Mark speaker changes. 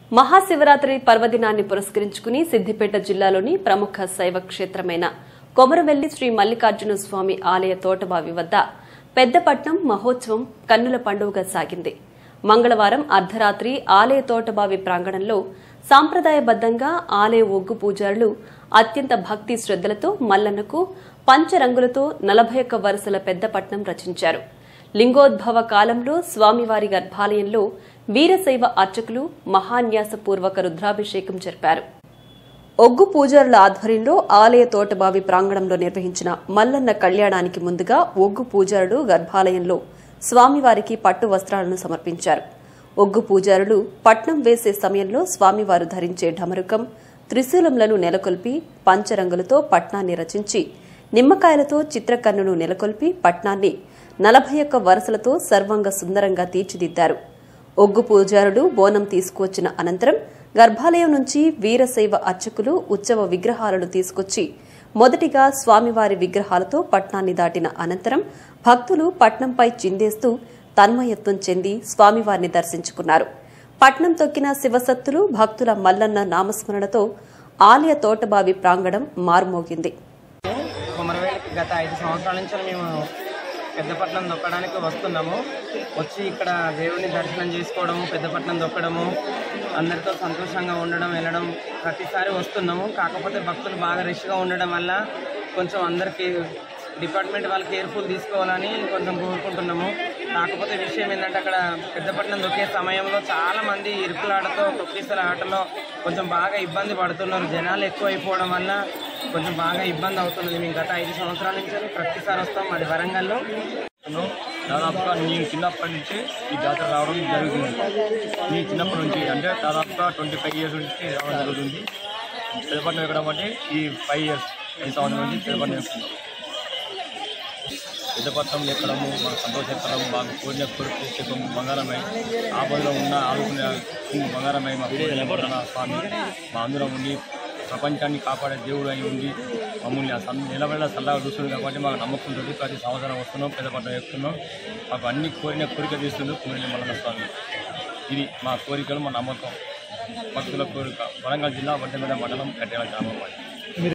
Speaker 1: మహాశివరాత్రి పర్వదినాన్ని పురస్కరించుకుని సిద్దిపేట జిల్లాలోని ప్రముఖ శైవ క్షేత్రమైన కొమరవెల్లి శ్రీ మల్లికార్జున స్వామి ఆలయ తోటబావి వద్ద పెద్దపట్నం మహోత్సవం కన్నుల పండుగగా సాగింది మంగళవారం అర్ధరాత్రి ఆలయ తోటబావి ప్రాంగణంలో సాంప్రదాయబద్దంగా ఆలయ ఒగ్గు పూజారులు అత్యంత భక్తి శ్రద్దలతో మల్లన్నకు పంచరంగులతో నలభై ఒక్క వరుసల పెద్దపట్నం రచించారు లింగోద్భవ కాలంలో స్వామివారి గర్భాలయంలో వీరశైవ అర్చకులు మహాన్యాసపూర్వక రుద్రాభిషేకం జరిపారు ఒగ్గు పూజారుల ఆధ్వర్యంలో ఆలయ తోటబావి ప్రాంగణంలో నిర్వహించిన మల్లన్న కళ్యాణానికి ముందుగా ఒగ్గు పూజారులు గర్భాలయంలో స్వామివారికి పట్టు వస్త్రాలను సమర్పించారు ఒగ్గు పూజారులు పట్నం వేసే సమయంలో స్వామివారు ధరించే ఢమరుకం త్రిశూలములను నెలకొల్పి పంచరంగులతో పట్నాన్ని రచించి నిమ్మకాయలతో చిత్రకన్నును నెలకొల్పి పట్నాన్ని నలభై ఒక్క వరుసలతో సర్వంగ సుందరంగా తీర్చిదిద్దారు ఒగ్గు పూజారుడు బోనం తీసుకువచ్చిన అనంతరం గర్భాలయం నుంచి వీరశైవ అర్చకులు ఉత్సవ విగ్రహాలను తీసుకొచ్చి మొదటిగా స్వామివారి విగ్రహాలతో పట్నాన్ని దాటిన అనంతరం భక్తులు పట్నంపై చిందేస్తూ తన్మయత్వం చెంది స్వామివారిని దర్శించుకున్నారు పట్నం తొక్కిన శివసత్తులు భక్తుల మల్లన్న నామస్మరణతో ఆలయ తోటబావి ప్రాంగణం మారుమోగింది
Speaker 2: కొమరవేలికి గత ఐదు సంవత్సరాల నుంచి మేము పెద్దపట్నం దొక్కడానికి వస్తున్నాము వచ్చి ఇక్కడ దేవుడిని దర్శనం చేసుకోవడము పెద్దపట్నం దొక్కడము అందరితో సంతోషంగా ఉండడం వెళ్ళడం ప్రతిసారి వస్తున్నాము కాకపోతే భక్తులు బాగా రష్గా ఉండడం వల్ల కొంచెం అందరికీ డిపార్ట్మెంట్ వాళ్ళు కేర్ఫుల్ తీసుకోవాలని కొంచెం కోరుకుంటున్నాము కాకపోతే విషయం ఏంటంటే అక్కడ పెద్దపట్నం దొక్కే సమయంలో చాలా మంది ఇరుకులాటతో తొక్కిసల ఆటలో కొంచెం బాగా ఇబ్బంది పడుతున్నారు జనాలు ఎక్కువ అయిపోవడం వల్ల కొంచెం బాగా ఇబ్బంది అవుతున్నది మేము గత ఐదు సంవత్సరాల నుంచి ప్రతిసారి వస్తాం అది వరంగల్లో
Speaker 3: నేను దాదాపుగా నేను చిన్నప్పటి నుంచి ఈ జాతర రావడం జరుగుతుంది మీ చిన్నప్పటి నుంచి అంటే దాదాపుగా ట్వంటీ ఫైవ్ ఇయర్స్ నుంచి రావడం జరుగుతుంది పెద్దపట్నం ఎక్కడం అంటే ఈ ఫైవ్ ఇయర్స్ ఐదు సంవత్సరం నుంచి పెద్దపట్నం ఎక్కుతున్నాం పెద్దపట్నం ఎక్కడము మన సంతోషం ఎక్కడము మాకు కోరిన కోరిక చెప్పం బంగారమై ఆపదలో ఉన్న ఆదుకునే బంగారమై మా కోరిన స్వామి మా అందరం ఉండి ప్రపంచాన్ని కాపాడే దేవుడు అయి ఉండి మమ్మల్ని ఆ సన్ నిలబడేలా సల్లగా చూస్తుంది కాబట్టి మాకు నమ్మకం ఉంటుంది ప్రతి సంవత్సరం వస్తున్నాం పెద్దపట్నం ఎక్కుతున్నాం మాకు అన్ని కోరిన కోరిక తీస్తుంది కోరిన మల్లన్న స్వామి ఇది మా కోరికలు మా నమ్మకం భక్తుల కోరిక వరంగల్ జిల్లా వడ్డెగడ మండలం కట్టెల గ్రామం అది